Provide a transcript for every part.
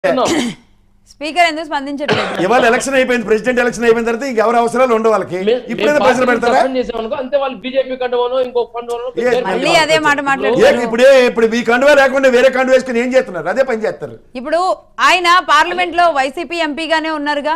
చెప్తున్నాం. స్పీకర్ ఎందుకు స్పందించట్లేదు ఇవాళ ఎలక్షన్ అయిపోయింది ప్రెసిడెంట్ ఎలక్షన్ అయిపోయిన తర్వాత ఇంకెవరు అవసరాలు ఉండవు వాళ్ళకి మే- ఇప్పుడైనా మేము ప్రశ్న పార్టీని పెడతారా సస్పెండ్ చేసామనుకో, అంతే వాళ్ళు బీజేపీ కండువనో ఇంకో కండువనో ఏ, పెట్టారు. మళ్ళీ అదే మాట ఏ, మాట్లాడుతున్నారు ఇప్పుడే ఇప్పుడు మీ కండువా లేకుండా వేరే కండువా వేసుకుని ఏం చేస్తున్నారు అదే పని చేస్తారు ఇప్పుడు ఆయన పార్లమెంట్ లో వైసీపీ ఎంపీగానే ఉన్నారుగా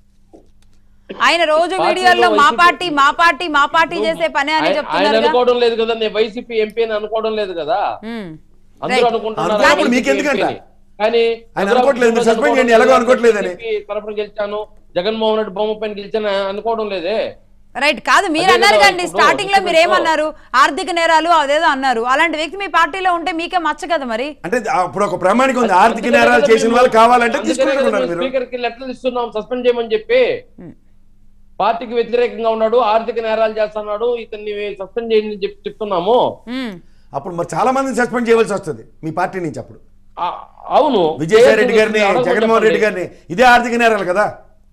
ఆయన రోజు పార్టీలో వీడియోల్లో మా వైసీపీ పార్టీ మా పార్టీ మా పార్టీ చేసే పనే అని ఆయన- ఆయన చెప్తున్నారు అనుకోవడం లేదు కదా నేను వైసీపీ ఎంపీ అని అనుకోవడం లేదు కదా అందరూ అనుకుంటున్నారు అనుకున్నప్పుడు ఆయన మీకు ఎందుకంట? ఎంపీ అని. కానీ ఆయన అనుకోవట్లేదు, మీరు సస్పెండ్ చేయండి, ఎలాగో అనుకోవట్లేదని. ఎంపీ తరపున గెలిచాను జగన్మోహన్ రెడ్డి బొమ్మ పైన గెలిచాను అనుకోవడం లేదే రైట్ కాదు మీరు అదే అన్నారు కదా కండి ఇప్పుడు స్టార్టింగ్ లో మీరు ఇప్పుడు ఏమన్నారు ఆర్థిక నేరాలు అదేదో అన్నారు అలాంటి వ్యక్తి మీ పార్టీలో ఉంటే మీకే మచ్చ కదా మరి అంటే అప్పుడు ఒక ప్రామాణిక ఉంది ఆర్థిక నేరాలు చేసిన వాళ్ళు కావాలంటే తీసుకుంటున్నారు మీరు స్పీకర్ కి లెటర్లు ఇస్తున్నాం సస్పెండ్ చేయమని చెప్పి పార్టీకి వ్యతిరేకంగా ఉన్నాడు ఆర్థిక నేరాలు చేస్తున్నాడు ఇతన్ని సస్పెండ్ చేయండి అని చెప్పి చెప్తున్నాము ఉమ్. అప్పుడు మరి చాలా మందిని సస్పెండ్ చేయవలసి వస్తుంది మీ పార్టీ నుంచి అప్పుడు ఆ, అవును విజయసాయి రెడ్డి గారిని అడగమని జగన్మోహన్ రెడ్డి చెప్పండి. గారిని ఇదే ఆర్థిక నేరాలు కదా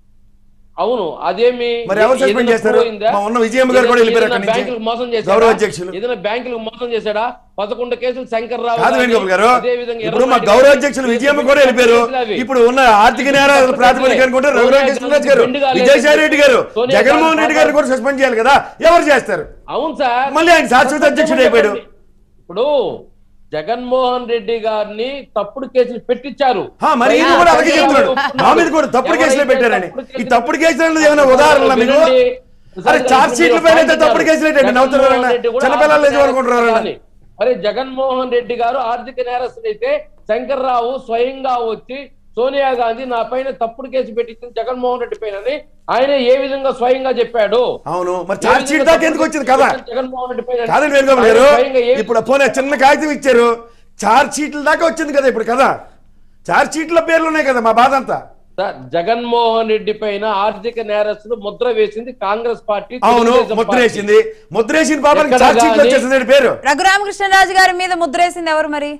అవును అదేమి మరి ఎవరు suspend ఏదైనా చేస్తారు? పోయిందా? మా ఉన్న విజయమ్మ గారు కూడా వెళ్ళిపోయారు ఏదైనా అక్కడి నుంచి. బ్యాంకులకు మోసం చేశాడా? గౌరవ అధ్యక్షులు. ఏదైనా బ్యాంకులకు మోసం చేశాడా పదకొండు కేసులు శంకర్ రావు కాదు వేణుగోపాల్ గారు అదే విధంగా ఇప్పుడు మా ఎర్రనాయుడు గౌరవ గారు అధ్యక్షులు కేసులు విజయమ్మ పెట్టి కూడా వెళ్ళిపోయారు కేసులు అవి. ఇప్పుడు ఉన్న ఆర్థిక నేరాల ప్రాతిపదిక అనుకుంటే రఘురామ కృష్ణరాజు గారు బెండు కాలేదు. విజయసాయి రెడ్డి గారు సోనియా జగన్మోహన్ గాంధీ రెడ్డి గారిని కూడా సస్పెండ్ చేయాలి కదా ఎవరు చేస్తారు అవును సార్ మళ్ళీ ఆయన శాశ్వత అధ్యక్షుడు అయిపోయాడు. ఇప్పుడు జగన్మోహన్ రెడ్డి గారిని తప్పుడు కేసులు పెట్టించారు హా, మరి ఈయన కూడా అలాగే చెప్తున్నాడు మా మీద కూడా తప్పుడు కేసులే పెట్టారని ఈ తప్పుడు కేసులు అనేది ఏమైనా ఉదాహరణ మీకు అరే చార్జ్ షీట్ల పైన అయితే తప్పుడు కేసులు ఏంటండి నవ్వుతున్నారన్న చిన్నపిల్లలు నిజం అనుకుంటున్నారన్న మరి జగన్మోహన్ రెడ్డి గారు ఆర్థిక నేరస్తుడైతే శంకర్రావు స్వయంగా వచ్చి సోనియా గాంధీ నా పైన తప్పుడు కేసు పెట్టించింది జగన్మోహన్ రెడ్డి పైన ఆయన ఏ విధంగా స్వయంగా చెప్పాడు అవును మరి చార్జ్ షీట్ దాకా ఎందుకు వచ్చింది కదా జగన్మోహన్ రెడ్డి పైన కాదండి వేణుగోపాల్ గారు ఆయన స్వయంగా ఏ ఇప్పుడు పోనీ చిన్న కాగితం ఇచ్చారు చార్జ్ షీట్ల దాకా వచ్చింది కదా ఇప్పుడు కదా చార్జ్ షీట్ల పేర్లు ఉన్నాయి కదా మా బాధ అంతా సార్, జగన్మోహన్ రెడ్డి పైన ఆర్థిక నేరస్తులు ముద్ర వేసింది కాంగ్రెస్ పార్టీ అవును తెలుగుదేశం ముద్ర పార్టీ. వేసింది ముద్ర వేసిన పాపానికి ఎక్కడ చార్జ్ షీట్లు గానీ- వచ్చేసింది పేరు రఘురామకృష్ణరాజు గారి మీద ముద్రేసింది ఎవరు మరి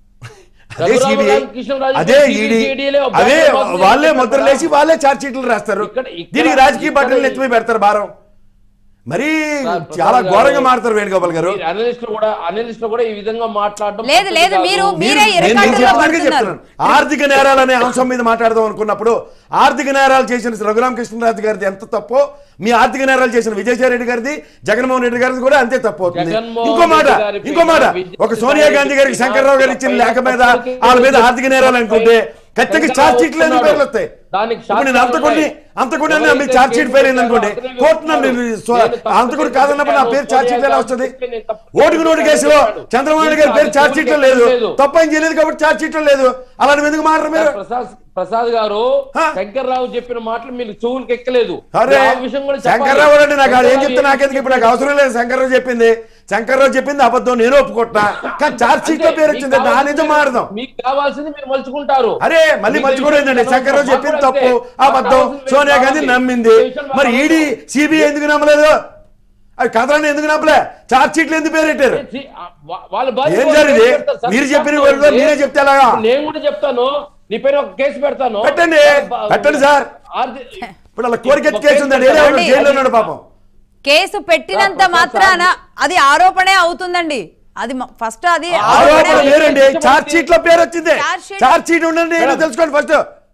అదే రఘురామ సిబిఐ కృష్ణరాజు అదే CBI ఈడీ CID ఒక అదే బ్యాంకులో మోసం వాళ్ళే చేసి ముద్ర పెడతారా? లేసి వాళ్ళే చార్జ్ షీట్లు రాస్తారు ఇక్కడ- ఇక్కడ- దీనికి రాజకీయ ఇక్కడ- పార్టీలు ఎత్తుమీ పెడతారు భారం మరి సార్, చాలా ప్రసాద్ ఘోరంగా గారు, మారుతారు వేణుగోపాల్ గారు మీరు అనలిస్టులు కూడా అనలిస్టులు కూడా ఈ విధంగా మాట్లాడడం లేదు పద్ధతి లేదు కాదు. మీరు మీరు- మీరే నేను- నేను ఇరకాటంలో చెప్పడానికే పడుతున్నారు చెప్తున్నాను ఆర్థిక నేరాలు అనే అంశం మీద మాట్లాడదాం అనుకున్నప్పుడు ఆర్థిక నేరాలు చేసిన రఘురామ కృష్ణరాజు గారిది ఎంత తప్పో మీ ఆర్థిక నేరాలు చేసిన విజయసాయి రెడ్డి గారిది జగన్మోహన్ రెడ్డి గారిది కూడా అంతే తప్పు అవుతుంది జగన్మోహన్ ఇంకో మాట రెడ్డి గారి ఇంకో మాట విజయసాయి ఒక సోనియా గాంధీ గారికి రెడ్డి శంకర్రావు గారు ఇచ్చిన లేఖ మీద వాళ్ళ మీద ఆర్థిక నేరాలు అనుకుంటే ఖచ్చితంగా ఛార్జ్ షీట్లు ఎందుకు పేర్లు వస్తాయి దానికి ఇప్పుడు నేను అంతకుడిని అంతకుడిని అన్న మీ ఎవరైతే ఛార్జ్ షీట్ ఫెయిల్ అయింది అనుకోండి అతనే కోర్టు నన్ను నేను స్వ- తప్పు అంతకుడు కాదన్నప్పుడు నా పేరు ఛార్జ్ షీట్ ఎలా వస్తుంది నేను తప్పు ఓటుకు నోటు కేసులో చంద్రబాబు నాయుడు గారి పేరు ఛార్జ్ షీట్ లో లేదు తప్పు ఏం చేయలేదు కాబట్టి ఛార్జ్ షీట్ లో లేదు అలాంటి ఎందుకు మారరు మీరు ప్రసాద్ ప్రసాద్ గారు హా? శంకర్రావు చెప్పిన మాటలు మీకు చెవులకు ఎక్కలేదు అరే ఆ విషయం కూడా చెప్పాలి. శంకర్రావు అంటే నాకు అది ఏం శంకర్రావు చెప్తే నాకెందుకు ఇప్పుడు నాకు అవసరం లేదు శంకర్రావు చెప్పింది శంకర్రావు చెప్పింది అబద్ధం నేను ఒప్పుకుంటున్నా కానీ ఛార్జ్ షీట్ లో అంటే పేరు మీకు వచ్చింది నా కావాల్సింది నిజం మారదాం మీకు కావాల్సింది మీరు మలుచుకుంటారు అరే మళ్ళీ మీకు మంచి కూడా ఈ విషయం ఏంటండి శంకర్రావు చెప్పింది మాకు తప్పు అంతే. అబద్ధం మాకు కావాల్సింది సోనియా గాంధీ కావాలి. నమ్మింది ఈ విషయం మరి మాకు ఈడీ సిబిఐ ఎందుకు నమ్మలేదు అది కథలని ఎందుకు నమ్మలే ఛార్జ్ షీట్లు ఎందుకు పేరెట్టారు సి- ఆ, వా- వాళ్ళ బాధ్యత ఏం వాళ్ళు జరిగింది? కేసు పెడతారు. సార్, మీరు చెప్పిన సార్, వాళ్ళు మీరే చెప్తే ఎలాగా? నేను కూడా చెప్తాను నీ పైన ఒక కేసు పెడతాను పెట్టండి. బా- పెట్టండి సార్. ఆర్థి- ఇప్పుడు అలా కోరికెత్తి కేసు ఉందండి ఏదో ఒకటి ఏమండి? జైల్లో ఉన్నాడు పాపం కేసు పెట్టినంత ప్రసాద్ మాత్రాన అది ఆరోపణే అవుతుందండి అది ఫస్ట్ అది ఆరోపణ ఆరోపణే వేరండి ఛార్జ్ షీట్ లో పేరు వచ్చింది ఛార్జ్ షీట్- ఛార్జ్ షీట్ ఉండండి ఏంటో మేడం. తెలుసుకోండి ఫస్ట్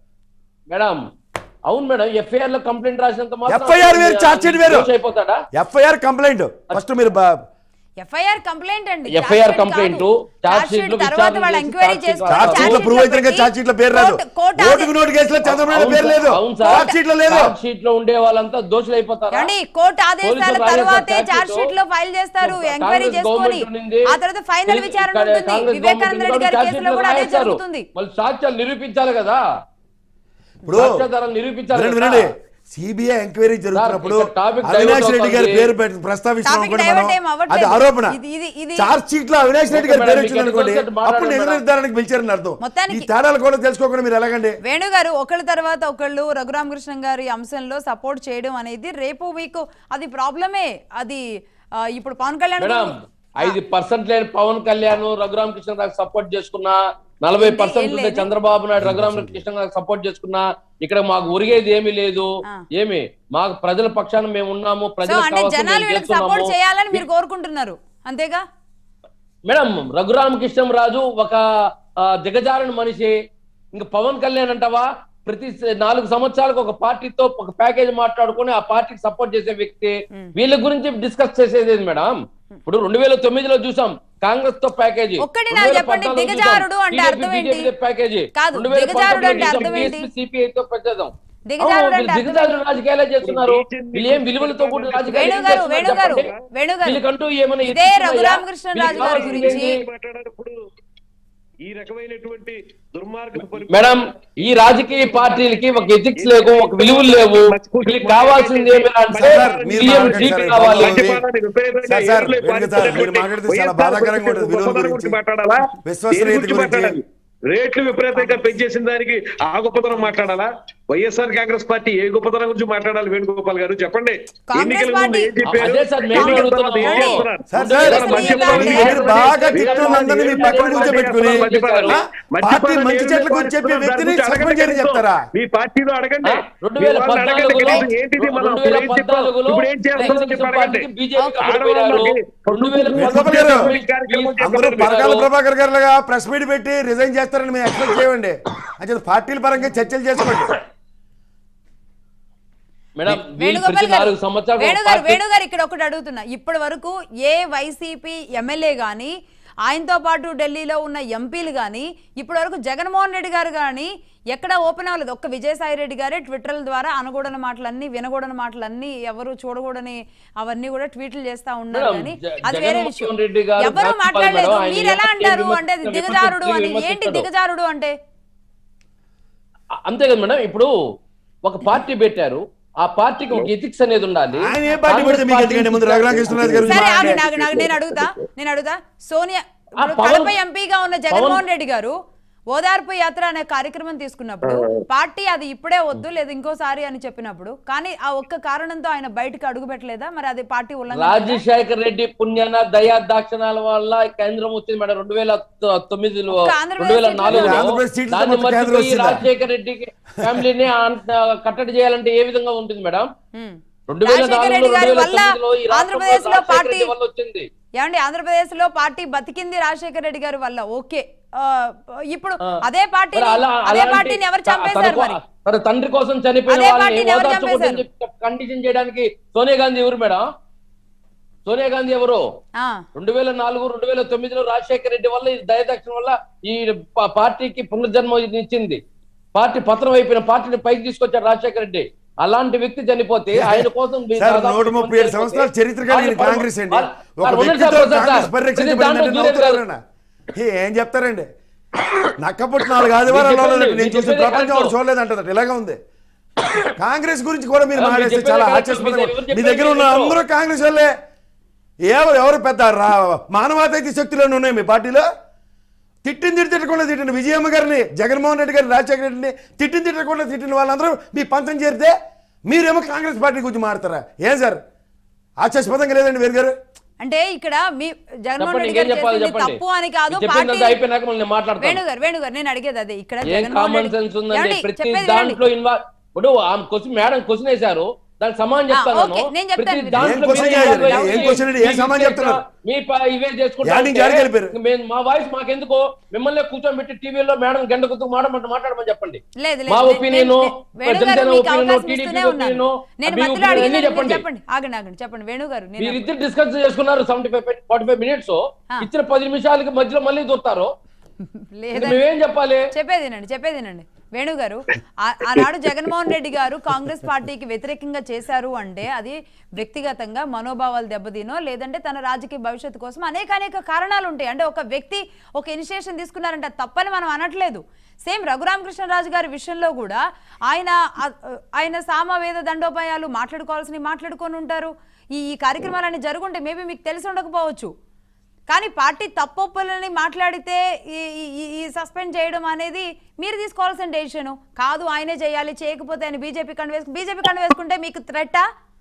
మేడం అవును మేడం ఎఫ్ఐఆర్ లో కంప్లైంట్ రాసినంత మాత్రం FIR వేరు, ఛార్జ్ షీట్ వేరు. దోషి అయిపోతాడా ఎఫ్ఐఆర్ కంప్లైంట్ ఫస్ట్ మీరు బా- ఎఫ్ఐఆర్ కంప్లైంట్ అండి FIR ఛార్జ్ షీట్ కంప్లైంట్, కాదు. ఛార్జ్ ఛార్జ్ షీట్ షీట్ లో తర్వాత విచారణ వాళ్ళు చేసి ఎంక్వైరీ ఛార్జ్ షీట్ చేసుకొని ఛార్జ్ షీట్ లో ఛార్జ్ ప్రూవ్ షీట్ అయితే ఇంకా పెట్టి ఛార్జ్ షీట్ లో పేరు రాదు కోర్టు- కోర్టు ఆదే- ఓటుకు నోటు కేసులో చంద్రబాబు నాయుడు పేరు లేదు అవును సార్. ఛార్జ్ షీట్ లో లేదు ఛార్జ్ షీట్ లో ఉండే వాళ్ళంతా దోషులు అయిపోతారా ఏమండి కోర్టు ఆదేశాల పోలీసులు తర్వాతే రాజేశారు ఛార్జ్ షీట్ లో ఫైల్ చేస్తారు కాంగ్రెస్ ఎంక్వైరీ చేసుకొని గవర్నమెంట్ ఉండింది. ఆ తర్వాత ఫైనల్ ఇక్కడ విచారణ కాంగ్రెస్ ఉంటుంది గవర్నమెంట్ వివేకానంద రెడ్డి గారి ఛార్జ్ కేసులో షీట్ కూడా అదే రాయేస్తారు. జరుగుతుంది మళ్ళీ సాక్ష్యాలు నిరూపించాలి కదా ఇప్పుడు సాక్ష్యాధారాలు నిరూపించాలి వినండి కదా. వినండి సిబిఐ ఎంక్వైరీ జరుగుతున్నప్పుడు ఇక్కడ టాపిక్ అవినాష్ డైవర్ట్ రెడ్డి గారి అవుతుంది. పేరు పెట్టి ప్రస్తావిస్తున్నాం టాపిక్ అనుకోండి డైవర్ట్ మనం. ఏం అవ్వట్లేదు. అది ఆరోపణ ఇది- ఇది- ఇది- చార్జ్ షీట్ లో అవినాష్ రెడ్డి ఓకే గారి పేరు మేడం, వచ్చింది మీకు అనుకోండి ఎటువంటి మాట్లాడండి అప్పుడు నిజ మేడం. నిర్ధారణకు పిలిచారని అర్థం మొత్తానికి- ఈ తేడాలు కూడా తెలుసుకోకుండా మీరు ఎలాగండి వేణు గారు ఒకళ్ళ తర్వాత ఒకళ్ళు రఘురామకృష్ణ గారి అంశంలో సపోర్ట్ చేయడం అనేది రేపు మీకు అది ప్రాబ్లమే అది ఆ, ఇప్పుడు పవన్ కళ్యాణ్ మేడం గారు- ఐదు పర్సెంట్ లేని పవన్ కళ్యాణ్ రఘురామ కృష్ణ గారికి సపోర్ట్ చేసుకున్నా నలభై ఏంటి? పర్సెంట్ ఏం ఉంటే లేదు. చంద్రబాబు నాయుడు రఘురామ కృష్ణ గారికి సపోర్ట్ చేసుకున్నా ఇక్కడ మాకు ఒరిగేది ఏమీ లేదు ఆ. ఏమి మాకు ప్రజల పక్షాన మేము ఉన్నాము సో ప్రజలకు అంటే కావాల్సింది జనాలు మేము వీళ్ళకి సపోర్ట్ చేస్తున్నాము. చేయాలని మీరు కోరుకుంటున్నారు అంతేగా మేడం రఘురామ కృష్ణరాజు ఒక ఆ, దిగజారిన మనిషి ఇంకా పవన్ కళ్యాణ్ అంటావా ప్రతి స- నాలుగు సంవత్సరాలకు ఒక పార్టీతో ఒక ప్యాకేజ్ మాట్లాడుకొని ఆ పార్టీకి సపోర్ట్ చేసే వ్యక్తి వీళ్ళ గురించి డిస్కస్ చేసేది ఏంది మేడం ఇప్పుడు రెండు వేల తొమ్మిదిలో చూసాం కాంగ్రెస్ తో ప్యాకేజీ ఒక్కటి నాకు చెప్పండి, దిగజారుడు అంటే అర్థం ఏంటి? ప్యాకేజీ కాదు, దిగజారుడు అంటే అర్థం ఏంటి? సిపిఐ తో పెట్టేద్దాం దిగజారుడు అవును, అంటే అర్థం దిగజారుడు రాజకీయాలే చేస్తున్నారు వీళ్ళు ఏం విలువలతో కూడిన రాజకీయాలు వేణు ఏం గారు చేస్తున్నారు వేణు గారు చెప్పండి. వేణు గారు వీళ్ళకంటూ ఏమైనా ఇదే ఎత్తుకున్నాయా? రఘురామకృష్ణరాజు వీళ్ళకి గారి కావాల్సింది గురించి ఏంటి? మాట్లాడారు ఈ రకమైనటువంటి దుర్మార్గపు పరి- మేడం ఈ రాజకీయ పార్టీలకి ఒక ఎథిక్స్ లేవు ఒక విలువలు లేవు వీళ్ళకి కావాల్సింది ఏమైనా అంటే సార్, మీరు సీఎం మాట్లాడండి సీట్ సార్, కావాలి ఇప్పుడు మద్యపానాన్ని విపరీతంగా సార్, సార్, ఏరులై వెనుక సార్, మీరు పారిస్తున్నటువంటి మాట్లాడితే చాలా వైఎస్ఆర్ బాధాకరంగా ఉంటుంది, గురించి విలువల గొప్పతనం గురించి. మాట్లాడాలా విశ్వసనీయత దేని గురించి గురించి. మాట్లాడాలి రేట్లు విపరీతంగా పెంచేసిన దానికి ఆ గొప్పతనం మాట్లాడాలా వైఎస్ఆర్ కాంగ్రెస్ పార్టీ ఏ గొప్పతనం గురించి మాట్లాడాలి వేణుగోపాల్ గారు చెప్పండి కాంగ్రెస్ ఎన్నికల ముందు పార్టీ- ఏం చెప్పారు అదే సార్ మేము ఎన్నికల అడుగుతున్నాం. తర్వాత ఏం చేస్తున్నారు? సార్, సార్, ఇవాళ మద్యపానం మీ మీరు ఏరులై- బాగా తిట్టున్నందుని మీ పక్కన కూర్చోబెట్టుకుని మద్యపానం- ఆ? మద్యపానం పార్టీ మంచి ఏరులై చెట్ల గురించి చెప్పే పారిస్తున్నారు. వ్యక్తిని దాని గురించి సస్పెండ్ చేయని అడగండి చెప్తారా మీ పార్టీలో అడగండి ఆ? రెండు వేల మీ వాళ్ళని అడగండి పద్నాలుగులో కనీసం ఏంటిది మనం రెండు వేల ఇప్పుడు ఏం చెప్పాం? పద్నాలుగులో ఇప్పుడు ఏం చేస్తున్నాం చెప్పి అడగండి పార్టీకి బీజేపీ ఓకే. కట్టుబడినారు. రెండు వేల వేణుగోపాల్ గారు, పద్నాలుగులో అందరూ పరకాల ప్రభాకర్ గారు లాగా ప్రెస్ మీట్ పెట్టి రిజైన్ చేస్తారని మేము ఎక్స్పెక్ట్ చేయమండి అంటే పార్టీల పరంగా చర్చలు చేసుకోండి మేడం వీళ్ళు వేణుగోపాల్ ప్రతి గారు నాలుగు సంవత్సరాలు వేణు ఒక గారు పార్టీ- వేణు గారు ఇక్కడ ఒకటి అడుగుతున్నా ఇప్పటి వరకు ఏ వైసీపీ ఎమ్మెల్యే గాని ఆయనతో పాటు ఢిల్లీలో ఉన్న ఎంపీలు కానీ ఇప్పటి వరకు జగన్మోహన్ రెడ్డి గారు కానీ ఎక్కడ ఓపెన్ అవ్వలేదు ఒక్క విజయసాయి రెడ్డి గారే ట్విట్టర్ల ద్వారా అనకూడని మాటలన్నీ వినకూడని మాటలన్నీ ఎవరు చూడకూడని అవన్నీ కూడా ట్వీట్లు చేస్తా ఉన్నారు మేడం, కానీ జ- అది వేరే జగన్మోహన్ విషయం రెడ్డి గారు ఎవరు రాజ్యపాల్ మాట్లాడలేదు మేడం, ఆయన మీరు ఎలా ఎవరికి అంటారు అంటే అది విమర్శిస్తారు, దిగజారుడు అని విమర్శిస్తారు. ఏంటి దిగజారుడు అంటే అంతే కదా మేడం ఇప్పుడు ఒక పార్టీ పెట్టారు ఆ పార్టీకి ఒక ఎథిక్స్ అనేది ఉండాలి ఆయన ఏ పార్టీ పెడితే మీకు ఎందుకండి ముందు రఘురామకృష్ణరాజు గారు సరే ఆగు, మాట్లాడండి. నాకు నాకు నేను అడుగుతా నేను అడుగుతా సోనియా ఆ ఇప్పుడు పవన్- కడప ఎంపీగా ఉన్న జగన్మోహన్ రెడ్డి గారు ఓదార్పు యాత్ర అనే కార్యక్రమం తీసుకున్నప్పుడు పార్టీ అది ఇప్పుడే వద్దు లేదా ఇంకోసారి అని చెప్పినప్పుడు కానీ ఆ ఒక్క కారణంతో ఆయన బయటకు అడుగు పెట్టలేదా మరి అది పార్టీ ఉల్లంఘన రాజశేఖర్ రెడ్డి పుణ్యాన దయా దాక్షణాల వల్ల కేంద్రం వచ్చింది మేడం రెండు వేల తొ- తొమ్మిదిలో ఒక్క ఆంధ్రప్రదేశ్ రెండు వేల సీట్లు నాలుగులో ఆంధ్రప్రదేశ్ సీట్లు దాన్ని మొత్తం కేంద్రం మర్చిపోయి వచ్చిందా? రాజశేఖర్ రెడ్డికి ఫ్యామిలీని ఆ- కట్టడి చేయాలంటే ఏ విధంగా ఉంటుంది మేడం ఉమ్. రెండు వేల రాజశేఖర్ నాలుగులో రెడ్డి రెండు గారి వేల వల్ల తొమ్మిదిలో ఈ రాష్ట్రంలో ఆంధ్రప్రదేశ్ లో రాజశేఖర్ పార్టీ రెడ్డి వల్ల వచ్చింది ఏమండి ఆంధ్రప్రదేశ్ లో పార్టీ బతికింది రాజశేఖర రెడ్డి గారి వల్ల ఓకే ఆ, ఇప్పుడు ఆ. అదే పార్టీని మరి అలా- అదే అలాంటి పార్టీని ఎవరు త- చంపేశారు తన మరి కో- తన తండ్రి కోసం చనిపోయిన అదే వాళ్ళని పార్టీని ఎవరు ఓదార్చకూడదని చెప్పి కండిషన్ చేయడానికి సోనియా గాంధీ ఎవరు మేడం సోనియా గాంధీ ఎవరు ఆ, రెండు వేల నాలుగు రెండు వేల తొమ్మిదిలో రాజశేఖర రెడ్డి వల్ల ఈ దయదక్షిణ వల్ల ఈ ప- పార్టీకి పునర్జన్మ ఇచ్చింది పార్టీ పత్రం అయిపోయిన పార్టీని పైకి తీసుకొచ్చాడు రాజశేఖర రెడ్డి అలాంటి వ్యక్తి చనిపోతే ఆయన కోసం మీ సార్ దాదాపు నూట ముప్పై ఏడు చనిపోతే సంవత్సరాల చరిత్ర కలిగిన వాళ్ళు కాంగ్రెస్ అండి వాళ్ళు- ఒక వాళ్ళు ఉండండి వ్యక్తితో సార్, సార్, కాంగ్రెస్ సార్. పరిరక్షించబడిందంటే దాంట్లో దూరం కాదు. నవ్వుతున్నారన్న. ఏ, ఏం చెప్తారండి నక్కపుట్టు నాలుగు ఆదివారాలు చెప్పండి, నేను మీరు చూసి చెప్పేది ప్రపంచం కరెక్ట్. వాడు చూడలేదంటారు ఇలాగా ఉంది కాంగ్రెస్ గురించి కూడా మీరు ఆ, మీరు మాట్లాడితే చెప్పేది చాలా కరెక్ట్. హాస్యాస్పదంగా మీరు ఉంది. మీ చెప్పేది దగ్గర ఉన్న కరెక్ట్. అందరూ కాంగ్రెస్ వాళ్ళే ఎవరు ఎవరు పెద్ద రా మానవాతైతి శక్తులు ఉన్నాయి మీ పార్టీలో తిట్టిన తిట్టి తిట్టకుండా తిట్టిన విజయమ్మ గారిని జగన్మోహన్ రెడ్డి గారిని రాజశేఖర రెడ్డిని తిట్టిన తిట్టకుండా తిట్టిన వాళ్ళందరూ మీ పంతం చేరితే మీరేమో కాంగ్రెస్ పార్టీ గురించి మాడతారా ఏం సార్ ఆశాస్పదంగా లేదండి వేరు గారు అంటే ఇక్కడ మీ జగన్మోహన్ చెప్పండి రెడ్డి ఇంకేం గారు చెప్పాలి చేసింది చెప్పండి తప్పు అని కాదు మీరు చెప్పిందంతా పార్టీ అయిపోయినాక మళ్ళీ నేను మాట్లాడతాను వేణుగారు వేణుగారు నేను అడిగేది అదే ఇక్కడ ఏం జగన్మోహన్ కామన్ రెడ్డి- సెన్స్ ఉందండి ఏమండి? ప్రతి చెప్పేది దాంట్లో వినండి. ఇన్వాల్వ్ ఇప్పుడు ఆమె క్వశ్చన్ మేడం క్వశ్చన్ వేశారు దానికి సమాధానం ఆ, చెప్తాను ఓకే, నేను చెప్తాను. ప్రతి ఏం దాంట్లో క్వశ్చన్ మీరు చేశారు? involve ఏం అయ్యి క్వశ్చన్ అండి? ఏం మీ సమాధానం విషయం చెప్తున్నారు? మీ ప- ఇవే చేసుకుంటా యాడ్ నుంచి ఉంటే యాడికి వెళ్ళిపోయారు? మేము- మా వాయిస్ మాకెందుకు మిమ్మల్ని కూర్చోబెట్టి టీవీలో మేడం గంట కుతుకు మాడమంటే మాట్లాడమని చెప్పండి లేదు లేదు మా నేను- ఒపీనియన్ నేను- వేణుగారు జనసేన మీకు ఒపీనియన్ అవకాశం టీడీపీ ఇస్తూనే ఉన్నాను. ఒపీనియన్ నేను మీ మధ్యలో ఒపీనియన్ అడిగిన అన్ని మీరు చెప్పండి చెప్పండి ఆగండి ఆగండి చెప్పండి వేణుగారు నేను మీరు ఇద్దరు డిస్కస్ చేసుకున్నారు seventy five forty five minutes ఆ. ఇచ్చిన పది నిమిషాలకి మధ్యలో మళ్ళీ దొరుకుతారు లేదండి మేమేం చెప్పాలి చెప్పేదేనండి చెప్పేదేనండి వేణుగారు ఆ- ఆనాడు జగన్మోహన్ రెడ్డి గారు కాంగ్రెస్ పార్టీకి వ్యతిరేకంగా చేశారు అంటే అది వ్యక్తిగతంగా మనోభావాలు దెబ్బతినో లేదంటే తన రాజకీయ భవిష్యత్తు కోసం అనేక అనేక కారణాలు ఉంటాయి అంటే ఒక వ్యక్తి ఒక ఇనిషియేషన్ తీసుకున్నారంటే అది తప్పని మనం అనట్లేదు సేమ్ రఘురామకృష్ణరాజు గారి విషయంలో కూడా ఆయన ఆ- ఆయన సామవేద దండోపాయాలు మాట్లాడుకోవాల్సినవి మాట్లాడుకొని ఉంటారు ఈ ఈ కార్యక్రమాలన్నీ జరుగుంటే మేబీ మీకు తెలిసి ఉండకపోవచ్చు కానీ పార్టీ తప్పొప్పులని మాట్లాడితే ఈ ఈ- ఈ- ఈ సస్పెండ్ చేయడం అనేది మీరు తీసుకోవాల్సిన డెసిషన్ కాదు ఆయనే చేయాలి చేయకపోతే ఆయన బీజేపీ కండు వేసుకు బీజేపీ కండు వేసుకుంటే మీకు థ్రెట్టా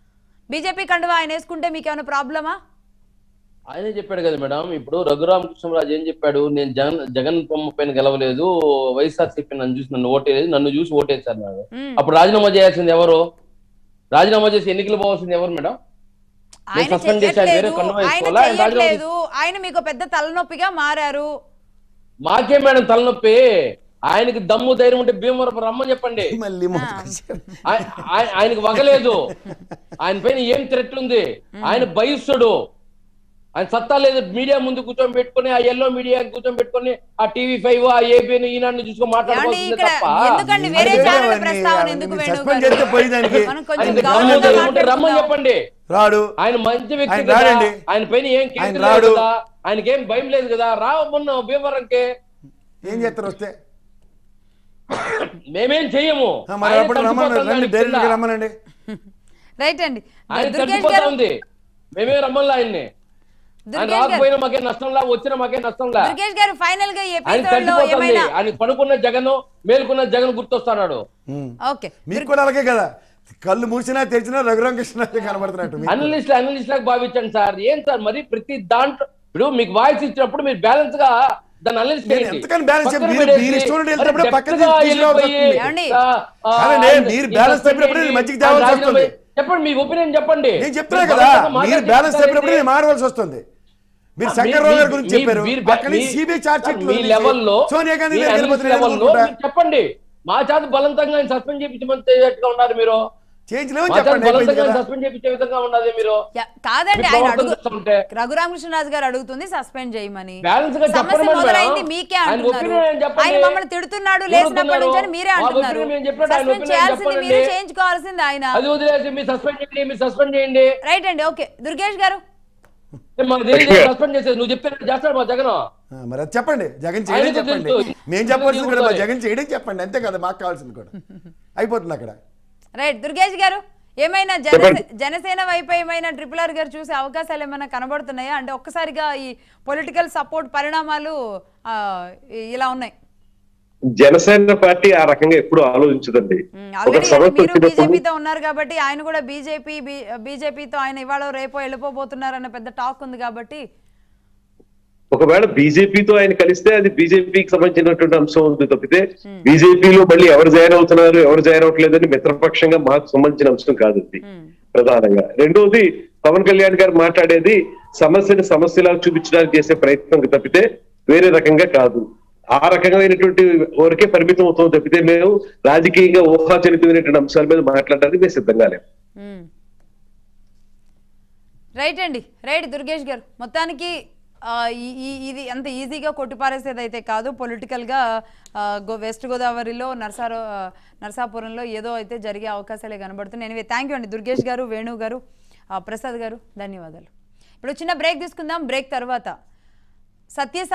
బీజేపీ కండువా ఆయన వేసుకుంటే మీకు ఏమైనా ప్రాబ్లమా ఆయనే చెప్పాడు కదా మేడం ఇప్పుడు రఘురామకృష్ణరాజు ఏం చెప్పాడు నేను జగన్ జగన్ బొమ్మ పైన గెలవలేదు వైఎస్ఆర్సీపీ నన్ను చూసి నన్ను ఓటేయలేదు నన్ను చూసి ఓటేశారు నాకు మ్మ్. అప్పుడు రాజీనామా చేయాల్సింది ఎవరు రాజీనామా చేసి ఎన్నికలు పోవాల్సింది ఎవరు మేడం ఆయన suspend చేశారు, వేరే చెయ్యట్లేదు కండువా ఆయన వేసుకోవాలా? ఆయన చెయ్యట్లేదు ఆయన మీకు పెద్ద తలనొప్పిగా మారారు మాకే మేడం తలనొప్పి ఆయనకి దమ్ము ధైర్యం ఉంటే భీమవరం రమ్మని చెప్పండి మళ్ళీ మొదలుకొచ్చారు. ఆయ- ఆయ- ఆయనకు వగలేదు ఆయన పైన ఏం థ్రెట్ ఉంది ఆయన భయస్తుడు ఆయన సత్తా లేదు మీడియా ముందు కూర్చొని పెట్టుకొని ఆ ఎల్లో మీడియా కూర్చొని పెట్టుకొని ఆ టీవీ ఫైవ్ ఆ ఏబిఎన్ ఈనాడు చూసుకొని ఏమండి మాట్లాడుకోవాల్సిందే ఇక్కడ తప్ప ఎందుకండి వేరే వేరే ఛానల్ వాడిని ప్రస్తావన ఎందుకు మీరు వేణు suspend గారు? చేస్తే పోయేదానికి. మనం కొంచెం ఆయనకి గౌరవంగా దమ్ము ధైర్యం ఉంటే రమ్మని గౌరవంగా చెప్పండి రాడు ఆయన మంచి వ్యక్తి ఆయన కదా రాడండి. ఆయన పైన ఏం ఆయన కేసు రాడు. లేదు కదా ఆయనకి ఏం భయం లేదు కదా రావమ్మన్న భీమవరంకి ఏం చేస్తారు వస్తే మేమేం చెయ్యము ఆ, మరి ఆయన అప్పుడు రమ్మని తప్పిపోతాం రండి దానికి డైరెక్ట్ గా కింద. రమ్మనండి రైట్ అండి ఆయన దుర్గేష్ తగ్గిపోతా గారు ఉంది మేమే రమ్మల్లా ఆయన్ని ఆయన దుర్గేష్ గారు రాకపోయినా మాకే నష్టంలా వచ్చినా మాకే నష్టంలా దుర్గేష్ గారు ఫైనల్ గా ఈ ఆయన ఎపిసోడ్ లో తగ్గిపోతుంది ఏమైనా ఆయన పడుకున్న జగన్ మేలుకున్న జగన్ గుర్తొస్తున్నాడు ఉమ్. ఓకే మీకు కూడా అలాగే కదా కళ్ళు మూసినా తెరిచినా రఘురామకృష్ణ కనబడుతున్నట్టు మీకు. అనలిస్ట్ అనలిస్ట్ లాగా భావించండి సార్ ఏం సార్ మరి ప్రతి దాంట్లో ఇప్పుడు మీకు వాయిస్ ఇచ్చినప్పుడు మీరు బ్యాలెన్స్ గా దాన్ని అనలిస్ట్ నేను ఎంతకని balance చెప్ప- మీరు- మీరు ఇష్టం ఉన్నట్టు వెళ్తే పక్కన తీసుకోవాల్సి వస్తుంది. ఏమండి? కాదండి, మీరు balance చెప్పినప్పుడు నేను మధ్యకి తేవాల్సి వస్తుంది. చెప్పండి మీ ఒపీనియన్ చెప్పండి నేను చెప్తున్నా మీరు కదా బలవంతంగా మీరు మాట్లాడి బ్యాలెన్స్ చెప్తారేంటి? చెప్పినప్పుడు నేను మారవలసి వస్తుంది మీరు ఆ, శంకర్రావు మీ- గారి గురించి మీ- చెప్పారు మీరు- అక్కడి నుంచి మీ- సిబిఐ చార్జ్ షీట్లు మీ వదిలేసి లెవెల్లో సోనియా గాంధీ మీ దగ్గరికి అనలిస్ట్ వెళ్ళిపోతున్నారు లెవెల్లో అనుకుంటా. మీరు చెప్పండి మా చేత బలవంతంగా ఆయన సస్పెండ్ చేయించమంటే ఉన్నారు మీరు చేయించలేమని మా చేత చెప్పండి అయిపోయింది బలవంతంగా కదా సస్పెండ్ చేయించే విధంగా ఉన్నది మీరు యా, కాదండి మీకు ఆయన ప్రవర్తన అడుగు చూస్తుంటే. రఘురామకృష్ణరాజు గారు అడుగుతుంది సస్పెండ్ చేయమని బ్యాలెన్స్ గా సమస్య చెప్పండి మేడం. మొదలైంది మీకే ఆయన అంటున్నారు opinion ఆయన చెప్పండి. ఆయన మమ్మల్ని తిడుతున్నాడు లేచినప్పటి నుంచి అని మీరే మా అంటున్నారు opinion మేము చెప్పినట్టు ఆయన సస్పెండ్ opinion చేయాల్సింది చెప్పండి. మీరు చేయించుకోవాల్సింది ఆయన అది వదిలేసి మీరు సస్పెండ్ చేయండి మీరు సస్పెండ్ చేయండి రైట్ అండి ఓకే దుర్గేష్ గారు మాకు తెలియదు సస్పెండ్ చేసేది నువ్వు చెప్తే చేస్తాడు మా జగన్ ఆ, మరి అది చెప్పండి జగన్ చేయడం ఆయనకు చెప్పండి తెలుసు. మేము చెప్పాల్సింది కూడా మా తెలుసు. జగన్ చేయడం చెప్పండి అంతే కదా మాకు కావాల్సింది కూడా అయిపోతుంది అక్కడ రైట్ దుర్గేష్ గారు ఏమైనా జనసే జనసేన వైపు ఏమైనా ట్రిపుల్ ఆర్ గారు చూసే అవకాశాలు ఏమైనా కనబడుతున్నాయా అంటే ఒక్కసారిగా ఈ పొలిటికల్ సపోర్ట్ పరిణామాలు ఆ, ఇలా ఉన్నాయి జనసేన పార్టీ ఆ రకంగా ఎప్పుడు ఆలోచించదండి ఒక ఆల్రెడీ సమస్య మీరు వచ్చినప్పుడు బీజేపీతో ఉన్నారు కాబట్టి ఆయన కూడా బీజేపీ బీజేపీతో ఆయన ఇవాళ రేపో వెళ్ళిపోబోతున్నారు అన్న పెద్ద టాక్ ఉంది కాబట్టి ఒకవేళ బీజేపీతో ఆయన కలిస్తే అది బీజేపీకి సంబంధించినటువంటి అంశం ఉంది తప్పితే బీజేపీలో మళ్ళీ ఎవరు జాయిన్ అవుతున్నారు ఎవరు జాయిన్ అవ్వట్లేదని మిత్రపక్షంగా మాకు సంబంధించిన అంశం కాదు ఇది ప్రధానంగా రెండోది పవన్ కళ్యాణ్ గారు మాట్లాడేది సమస్యని సమస్యలా చూపించడానికి చేసే ప్రయత్నం తప్పితే వేరే రకంగా కాదు ఆ రకమైనటువంటి వరకే పరిమితం అవుతాం తప్పితే మేము రాజకీయంగా ఊహాజనితమైనటువంటి అంశాల మీద మాట్లాడడానికి మేము సిద్ధంగా లేము రైట్ అండి రైట్ దుర్గేష్ గారు మొత్తానికి ఆ, ఈ- ఈ- ఇది అంత ఈజీగా కొట్టిపారేసేది అయితే కాదు పొలిటికల్గా గో వెస్ట్ గోదావరిలో నర్సారో ఆ, నర్సాపురంలో ఏదో అయితే జరిగే అవకాశాలే కనబడుతున్నాయి ఎనివే థ్యాంక్ యూ అండి దుర్గేష్ గారు వేణు గారు ఆ, ప్రసాద్ గారు ధన్యవాదాలు ఇప్పుడు చిన్న బ్రేక్ తీసుకుందాం బ్రేక్ తర్వాత సత్య